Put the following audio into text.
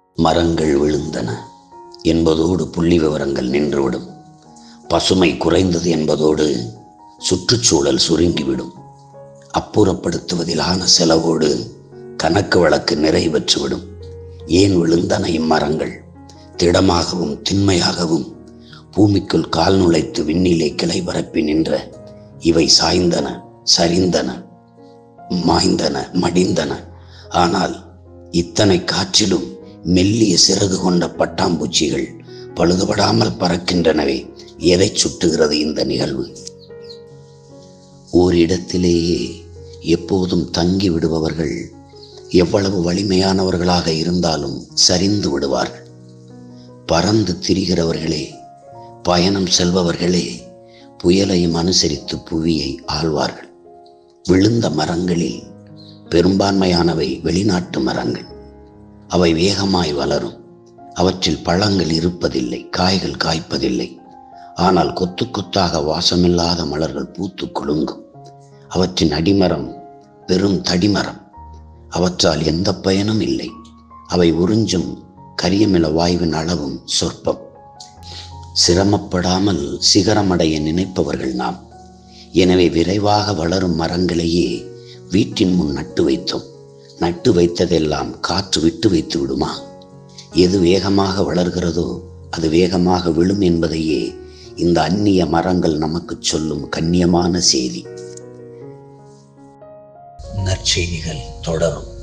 மரங்கள் விழுந்தன என்பதோடு புள்ளி விவரங்கள் நின்றுவிடும் பசுமை குறைந்தது என்பதோடு சுற்றுச்சூழல் சுருங்கிவிடும் அப்புறப்படுத்துவதிலான செலவோடு கணக்கு வழக்கு நிறைவேற்றிவிடும் ஏன் விழுந்தன இம்மரங்கள் திடமாகவும் திண்மையாகவும் பூமிக்குள் கால் நுழைத்து விண்ணிலே கிளை பரப்பி நின்ற இவை சாய்ந்தன சரிந்தன மாய்ந்தன மடிந்தன ஆனால் இத்தனை காற்றிலும் மெல்லிய சிறகு கொண்ட பட்டாம்பூச்சிகள் பழுதுபடாமல் பறக்கின்றனவே எதை சுட்டுகிறது இந்த நிகழ்வு ஓரிடத்திலேயே எப்போதும் தங்கி விடுபவர்கள் எவ்வளவு வலிமையானவர்களாக இருந்தாலும் சரிந்து விடுவார்கள் பறந்து திரிகிறவர்களே பயணம் செல்பவர்களே புயலையும் அனுசரித்து புவியை ஆழ்வார்கள் விழுந்த மரங்களில் பெரும்பான்மையானவை வெளிநாட்டு மரங்கள் அவை வேகமாய் வளரும் அவற்றில் பழங்கள் இருப்பதில்லை காய்கள் காய்ப்பதில்லை ஆனால் கொத்து கொத்தாக வாசமில்லாத மலர்கள் பூத்து குலுங்கும் அவற்றின் அடிமரம் பெரும் தடிமரம் அவற்றால் எந்த பயனும் இல்லை அவை உறிஞ்சும் கரியமில வாயுவின் அளவும் சொற்பம் சிரமப்படாமல் சிகரமடைய நினைப்பவர்கள் நாம் எனவே விரைவாக வளரும் மரங்களையே வீட்டின் முன் நட்டு வைத்தோம் நட்டு வைத்ததெல்லாம் காற்று விட்டு வைத்து விடுமா எது வேகமாக வளர்கிறதோ அது வேகமாக விழும் என்பதையே இந்த அந்நிய மரங்கள் நமக்கு சொல்லும் கண்ணியமான செய்தி நற்செய்திகள் தொடரும்